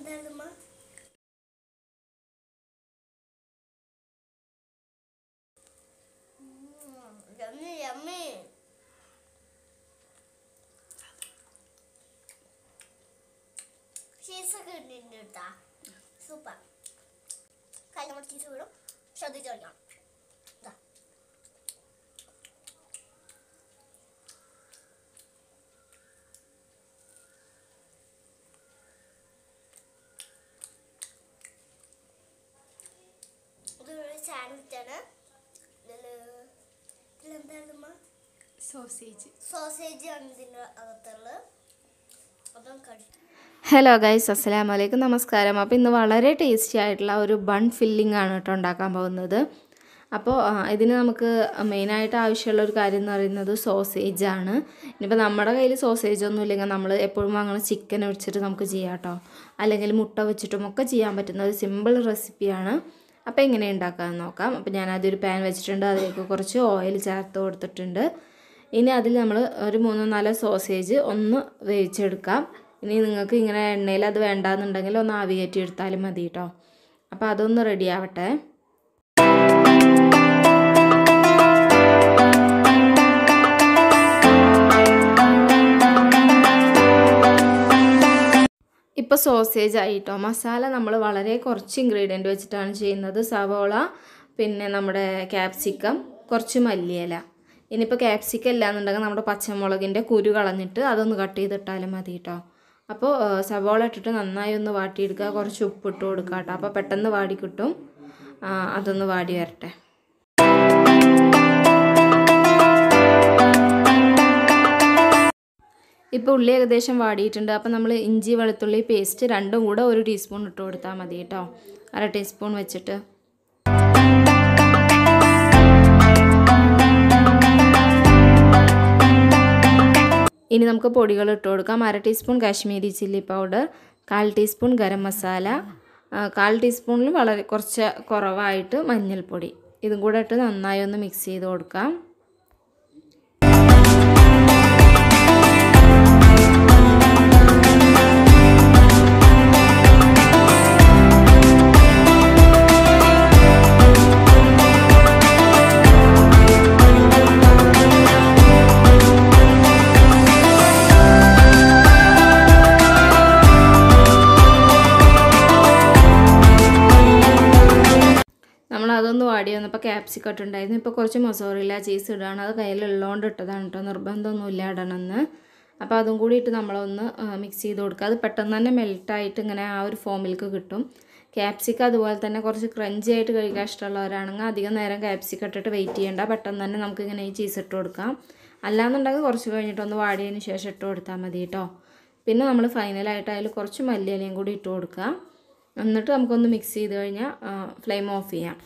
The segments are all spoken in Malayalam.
എന്തായിരുന്നു യമ്മി യമ്മി ചീസൊക്കെ ഇട്ടിട്ടുണ്ട് കേട്ടാ സൂപ്പർ കയ്യിൽ നമ്മൾ ചീസ് വീടും ശ്രദ്ധിച്ചു കളിക്കണം ഇതാ ഇതൊരു സാൻഡ്വിച്ചാണ് ഇതില് ഇതിലെന്തായിരുന്നു സോസേജ് സോസേജ് ആണ് ഇതിൻ്റെ അകത്തുള്ളത് അതും കഴിച്ചു ഹലോ ഗൈസ് അസ്സലാമു അലൈക്കും നമസ്കാരം അപ്പോൾ ഇന്ന് വളരെ ടേസ്റ്റി ആയിട്ടുള്ള ഒരു ബൺ ഫില്ലിംഗ് ആണ് കേട്ടോ ഉണ്ടാക്കാൻ പോകുന്നത് അപ്പോൾ ആ, ഇതിന് നമുക്ക് മെയിനായിട്ട് ആവശ്യമുള്ള ഒരു കാര്യം എന്ന് പറയുന്നത് സോസേജ് ആണ് ഇനിയിപ്പോൾ നമ്മുടെ കയ്യിൽ സോസേജ് ഒന്നും ഇല്ലെങ്കിൽ നമ്മൾ എപ്പോഴും വാങ്ങുന്ന ചിക്കൻ വെച്ചിട്ട് നമുക്ക് ചെയ്യാം കേട്ടോ അല്ലെങ്കിൽ മുട്ട വെച്ചിട്ടും ഒക്കെ ചെയ്യാൻ പറ്റുന്ന ഒരു സിമ്പിൾ റെസിപ്പിയാണ് അപ്പോൾ എങ്ങനെ ഉണ്ടാക്കാമെന്ന് നോക്കാം അപ്പോൾ ഞാൻ അതൊരു പാൻ വെച്ചിട്ടുണ്ട് അതിലേക്ക് കുറച്ച് ഓയിൽ ചേർത്ത് കൊടുത്തിട്ടുണ്ട് ഇനി അതിൽ നമ്മൾ ഒരു മൂന്നോ നാലോ സോസേജ് ഒന്ന് വേവിച്ചെടുക്കാം ഇനി നിങ്ങൾക്ക് ഇങ്ങനെ എണ്ണയിൽ അത് വേണ്ടാന്നുണ്ടെങ്കിൽ ഒന്ന് ആവി കയറ്റി എടുത്താലും മതി കേട്ടോ അപ്പോൾ അതൊന്ന് റെഡി ആവട്ടെ ഇപ്പോൾ സോസേജ് ആയിട്ടോ മസാല നമ്മൾ വളരെ കുറച്ച് ഇൻഗ്രീഡിയൻറ്റ് വെച്ചിട്ടാണ് ചെയ്യുന്നത് സവോള പിന്നെ നമ്മുടെ ക്യാപ്സിക്കം കുറച്ച് മല്ലിയില ഇനിയിപ്പോൾ ക്യാപ്സിക്കം ഇല്ലാന്നുണ്ടെങ്കിൽ നമ്മുടെ പച്ചമുളകിൻ്റെ കുരു കളഞ്ഞിട്ട് അതൊന്ന് കട്ട് ചെയ്തിട്ടാലും മതി കേട്ടോ അപ്പോൾ ആ, സവോള ഇട്ടിട്ട് നന്നായി ഒന്ന് വാട്ടിയെടുക്കുക കുറച്ച് ഉപ്പിട്ട് കൊടുക്കുക കേട്ടോ അപ്പോൾ പെട്ടെന്ന് വാടി കിട്ടും ആ, അതൊന്ന് വാടി വരട്ടെ ഇപ്പോൾ ഉള്ളി ഏകദേശം വാടിയിട്ടുണ്ട് അപ്പോൾ നമ്മൾ ഇഞ്ചി വെളുത്തുള്ളി പേസ്റ്റ് രണ്ടും കൂടെ ഒരു ടീസ്പൂൺ ഇട്ട് കൊടുത്താൽ മതി കേട്ടോ അര ടീസ്പൂൺ വെച്ചിട്ട് ഇനി നമുക്ക് പൊടികൾ ഇട്ട് കൊടുക്കാം അര ടീസ്പൂൺ കാശ്മീരി ചില്ലി പൗഡർ കാൽ ടീസ്പൂൺ ഗരം മസാല ആ, കാൽ ടീസ്പൂണിൽ വളരെ കുറച്ച് കുറവായിട്ട് മഞ്ഞൾപ്പൊടി ഇതും കൂടെ ഇട്ട് നന്നായി ഒന്ന് മിക്സ് ചെയ്ത് കൊടുക്കാം നമ്മൾ അതൊന്ന് വാടി വന്നപ്പോൾ ക്യാപ്സിക്കം ഇട്ടുണ്ടായിരുന്നു ഇപ്പോൾ കുറച്ച് മൊസോറില്ല ചീസ് ഇടുകയാണ് അത് കയ്യിലുള്ളതുകൊണ്ട് ഇട്ടതാണ് കേട്ടോ നിർബന്ധമൊന്നുമില്ല ഇടണമെന്ന് അപ്പോൾ അതും കൂടി ഇട്ട് നമ്മളൊന്ന് മിക്സ് ചെയ്ത് കൊടുക്കുക അത് പെട്ടെന്ന് തന്നെ മെൽട്ടായിട്ട് ഇങ്ങനെ ആ ഒരു ഫോമിലേക്ക് കിട്ടും ക്യാപ്സിക്കം അതുപോലെ തന്നെ കുറച്ച് ക്രഞ്ചി ആയിട്ട് കഴിക്കാൻ ഇഷ്ടമുള്ളവരാണെങ്കിൽ അധികം നേരം ക്യാപ്സിക്കം ഇട്ടിട്ട് വെയിറ്റ് ചെയ്യേണ്ട പെട്ടെന്ന് തന്നെ നമുക്ക് ഇങ്ങനെ ഈ ചീസ് ഇട്ട് കൊടുക്കാം അല്ലാന്നുണ്ടെങ്കിൽ കുറച്ച് കഴിഞ്ഞിട്ടൊന്ന് വാടിയതിന് ശേഷം ഇട്ട് കൊടുത്താൽ മതി കേട്ടോ പിന്നെ നമ്മൾ ഫൈനലായിട്ട് അതിൽ കുറച്ച് മല്ലിയിലയും കൂടി ഇട്ട് കൊടുക്കുക എന്നിട്ട് നമുക്കൊന്ന് മിക്സ് ചെയ്ത് കഴിഞ്ഞാൽ ഫ്ലെയിം ഓഫ് ചെയ്യാം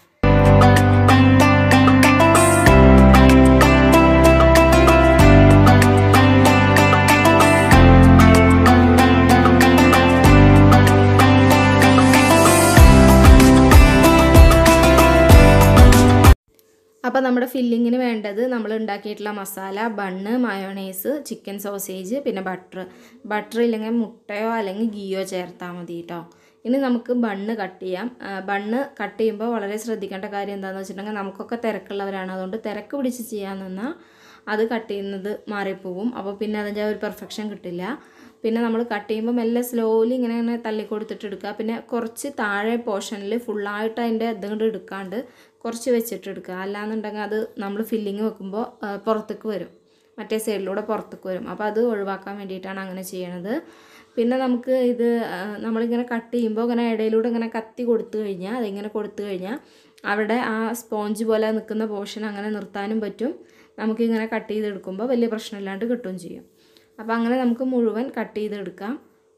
അപ്പോൾ നമ്മുടെ ഫില്ലിങ്ങിന് വേണ്ടത് നമ്മൾ ഉണ്ടാക്കിയിട്ടുള്ള masala bun mayonnaise chicken sausage പിന്നെ ബട്ടർ ബട്ടർ ഇല്ലെങ്കിൽ മുട്ടയോ അല്ലെങ്കിൽ ഗീയോ ചേർത്താൽ മതി കേട്ടോ ഇനി നമുക്ക് ബണ്ണ് കട്ട് ചെയ്യാം ആ, ബണ്ണ് കട്ട് ചെയ്യുമ്പോൾ വളരെ ശ്രദ്ധിക്കേണ്ട കാര്യം എന്താണെന്ന് വെച്ചിട്ടുണ്ടെങ്കിൽ നമുക്കൊക്കെ തിരക്കുള്ളവരാണ് അതുകൊണ്ട് തിരക്ക് പിടിച്ച് ചെയ്യാൻ നിന്നാൽ അത് കട്ട് ചെയ്യുന്നത് മാറിപ്പോവും അപ്പോൾ പിന്നെ അതിൻ്റെ ഒരു പെർഫെക്ഷൻ കിട്ടില്ല പിന്നെ നമ്മൾ കട്ട് ചെയ്യുമ്പോൾ മെല്ലെ സ്ലോലി ഇങ്ങനെ ഇങ്ങനെ തള്ളി കൊടുത്തിട്ട് എടുക്കുക പിന്നെ കുറച്ച് താഴെ പോർഷനിൽ ഫുള്ളായിട്ട് അതിൻ്റെ ഇതുകൊണ്ട് എടുക്കാണ്ട് കുറച്ച് വെച്ചിട്ട് എടുക്കുക അല്ലാന്നുണ്ടെങ്കിൽ അത് നമ്മൾ ഫില്ലിങ് വെക്കുമ്പോൾ ആ, പുറത്തേക്ക് വരും മറ്റേ സൈഡിലൂടെ പുറത്തേക്ക് വരും അപ്പോൾ അത് ഒഴിവാക്കാൻ വേണ്ടിയിട്ടാണ് അങ്ങനെ ചെയ്യണത് പിന്നെ നമുക്ക് ഇത് ആ, നമ്മളിങ്ങനെ കട്ട് ചെയ്യുമ്പോൾ ഇങ്ങനെ ഇടയിലൂടെ ഇങ്ങനെ കത്തി കൊടുത്തു കഴിഞ്ഞാൽ അതിങ്ങനെ കൊടുത്തു കഴിഞ്ഞാൽ അവിടെ ആ സ്പോഞ്ച് പോലെ നിൽക്കുന്ന പോർഷൻ അങ്ങനെ നിർത്താനും പറ്റും നമുക്കിങ്ങനെ കട്ട് ചെയ്തെടുക്കുമ്പോൾ വലിയ പ്രശ്നമില്ലാണ്ട് കിട്ടുകയും ചെയ്യും അപ്പോൾ അങ്ങനെ നമുക്ക് മുഴുവൻ കട്ട് ചെയ്തെടുക്കാം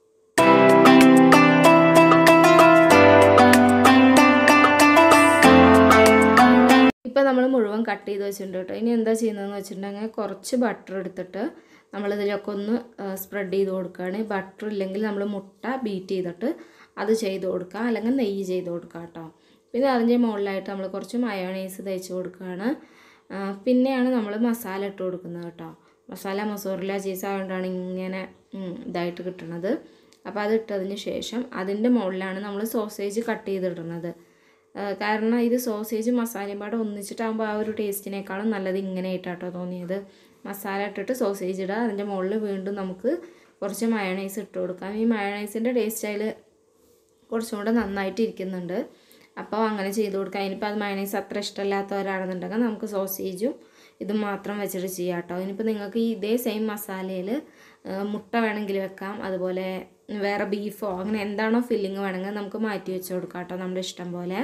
ഇപ്പോൾ നമ്മൾ മുഴുവൻ കട്ട് ചെയ്ത് വെച്ചിട്ടുണ്ട് കേട്ടോ ഇനി എന്താ ചെയ്യുന്നതെന്ന് വെച്ചിട്ടുണ്ടെങ്കിൽ കുറച്ച് ബട്ടർ എടുത്തിട്ട് നമ്മളിതിലൊക്കെ ഒന്ന് സ്പ്രെഡ് ചെയ്ത് കൊടുക്കുകയാണ് ബട്ടർ ഇല്ലെങ്കിൽ നമ്മൾ മുട്ട ബീറ്റ് ചെയ്തിട്ട് അത് ചെയ്ത് കൊടുക്കുക അല്ലെങ്കിൽ നെയ്യ് ചെയ്ത് കൊടുക്കുക കേട്ടോ പിന്നെ അതിൻ്റെ മുകളിലായിട്ട് നമ്മൾ കുറച്ച് മയോണൈസ് തേച്ച് കൊടുക്കുകയാണ് ആ, പിന്നെയാണ് നമ്മൾ മസാല ഇട്ട് കൊടുക്കുന്നത് കേട്ടോ മസാല മസൂറില ചീസ് ആയതുകൊണ്ടാണ് ഇങ്ങനെ ഉം, ഇതായിട്ട് കിട്ടുന്നത് അപ്പോൾ അത് ഇട്ടതിന് ശേഷം അതിൻ്റെ മുകളിലാണ് നമ്മൾ സോസേജ് കട്ട് ചെയ്തിടുന്നത് ആ, കാരണം ഇത് സോസേജ് മസാലയും പാടെ ഒന്നിച്ചിട്ടാകുമ്പോൾ ആ ഒരു ടേസ്റ്റിനേക്കാളും നല്ലത് ഇങ്ങനെ ആയിട്ടാട്ടോ തോന്നിയത് മസാല ഇട്ടിട്ട് സോസേജ് ഇടുക അതിൻ്റെ മുകളിൽ വീണ്ടും നമുക്ക് കുറച്ച് മയണൈസ് ഇട്ട് കൊടുക്കാം ഈ മയണൈസിൻ്റെ ടേസ്റ്റ് അതിൽ കുറച്ചും കൂടെ നന്നായിട്ട് ഇരിക്കുന്നുണ്ട് അപ്പോൾ അങ്ങനെ ചെയ്ത് കൊടുക്കാം ഇനിയിപ്പോൾ അത് മയണൈസ് അത്ര ഇഷ്ടമില്ലാത്തവരാണെന്നുണ്ടെങ്കിൽ നമുക്ക് സോസേജും ഇതും മാത്രം വെച്ചിട്ട് ചെയ്യാം കേട്ടോ ഇനിയിപ്പോൾ നിങ്ങൾക്ക് ഈ ഇതേ സെയിം മസാലയിൽ മുട്ട വേണമെങ്കിൽ വെക്കാം അതുപോലെ വേറെ ബീഫോ അങ്ങനെ എന്താണോ ഫില്ലിങ് വേണമെങ്കിൽ നമുക്ക് മാറ്റി വെച്ച് കൊടുക്കാം കേട്ടോ നമ്മുടെ ഇഷ്ടം പോലെ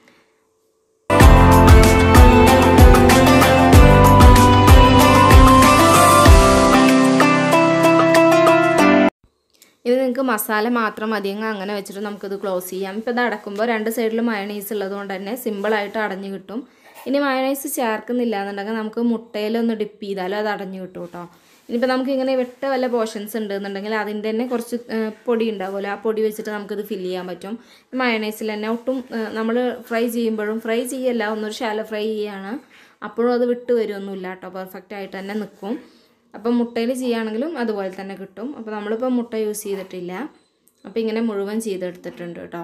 ഇത് നിങ്ങൾക്ക് മസാല മാത്രം മതിയെങ്കിൽ അങ്ങനെ വെച്ചിട്ട് നമുക്കിത് ക്ലോസ് ചെയ്യാം ഇപ്പോൾ ഇത് അടക്കുമ്പോൾ രണ്ട് സൈഡിൽ മയണൈസ് ഉള്ളത് കൊണ്ട് തന്നെ സിമ്പിളായിട്ട് അടഞ്ഞു കിട്ടും ഇനി മയണൈസ് ചേർക്കുന്നില്ല എന്നുണ്ടെങ്കിൽ നമുക്ക് മുട്ടയിലൊന്ന് ഡിപ്പ് ചെയ്താലും അത് അടഞ്ഞു കിട്ടും കേട്ടോ ഇനിയിപ്പോൾ നമുക്ക് ഇങ്ങനെ വെട്ട വല്ല പോർഷൻസ് ഉണ്ട് എന്നുണ്ടെങ്കിൽ അതിൻ്റെ തന്നെ കുറച്ച് ഏഹ്, പൊടി ഉണ്ടാവുമല്ലോ ആ പൊടി വെച്ചിട്ട് നമുക്കിത് ഫില്ല് ചെയ്യാൻ പറ്റും മയണൈസിൽ തന്നെ ഒട്ടും നമ്മൾ ഫ്രൈ ചെയ്യുമ്പോഴും ഫ്രൈ ചെയ്യല്ല ഒന്നൊരു ശാല ഫ്രൈ ചെയ്യാണ് അപ്പോഴും അത് വിട്ട് വരുമൊന്നുമില്ല കേട്ടോ പെർഫെക്റ്റ് ആയിട്ട് തന്നെ നിൽക്കും അപ്പം മുട്ടയിൽ ചെയ്യുകയാണെങ്കിലും അതുപോലെ തന്നെ കിട്ടും അപ്പോൾ നമ്മളിപ്പോൾ മുട്ട യൂസ് ചെയ്തിട്ടില്ല അപ്പോൾ ഇങ്ങനെ മുഴുവൻ ചെയ്തെടുത്തിട്ടുണ്ട് കേട്ടോ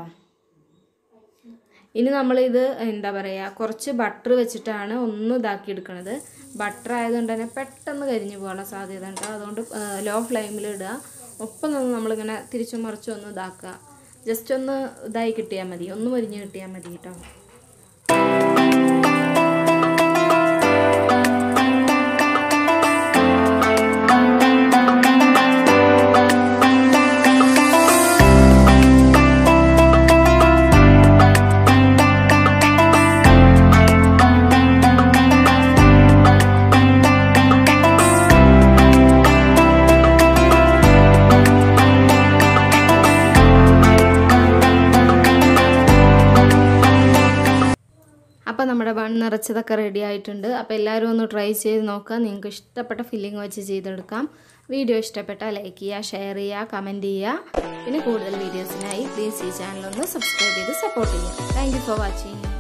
ഇനി നമ്മളിത് എന്താ പറയുക കുറച്ച് ബട്ടർ വെച്ചിട്ടാണ് ഒന്ന് ഇതാക്കി എടുക്കണത് ബട്ടർ ആയതുകൊണ്ട് തന്നെ പെട്ടെന്ന് കരിഞ്ഞു പോകാനുള്ള സാധ്യത ഉണ്ട് അതുകൊണ്ട് ലോ ഫ്ലെയിമിൽ ഇടുക ഒപ്പം നിന്ന് നമ്മളിങ്ങനെ തിരിച്ചും മറിച്ചും ഒന്ന് ഇതാക്കുക ജസ്റ്റ് ഒന്ന് ഇതായി കിട്ടിയാൽ മതി ഒന്ന് മരിഞ്ഞ് കിട്ടിയാൽ മതി കേട്ടോ അപ്പോൾ നമ്മുടെ ബൺ നിറച്ചതൊക്കെ റെഡി ആയിട്ടുണ്ട് അപ്പോൾ എല്ലാവരും ഒന്ന് ട്രൈ ചെയ്ത് നോക്കുക നിങ്ങൾക്ക് ഇഷ്ടപ്പെട്ട ഫില്ലിംഗ് വെച്ച് ചെയ്തെടുക്കാം വീഡിയോ ഇഷ്ടപ്പെട്ടാൽ ലൈക്ക് ചെയ്യുക ഷെയർ ചെയ്യുക കമൻറ്റ് ചെയ്യുക പിന്നെ കൂടുതൽ വീഡിയോസിനായി പ്ലീസ് ഈ ചാനൽ ഒന്ന് സബ്സ്ക്രൈബ് ചെയ്ത് സപ്പോർട്ട് ചെയ്യുക താങ്ക് യു ഫോർ വാച്ചിങ്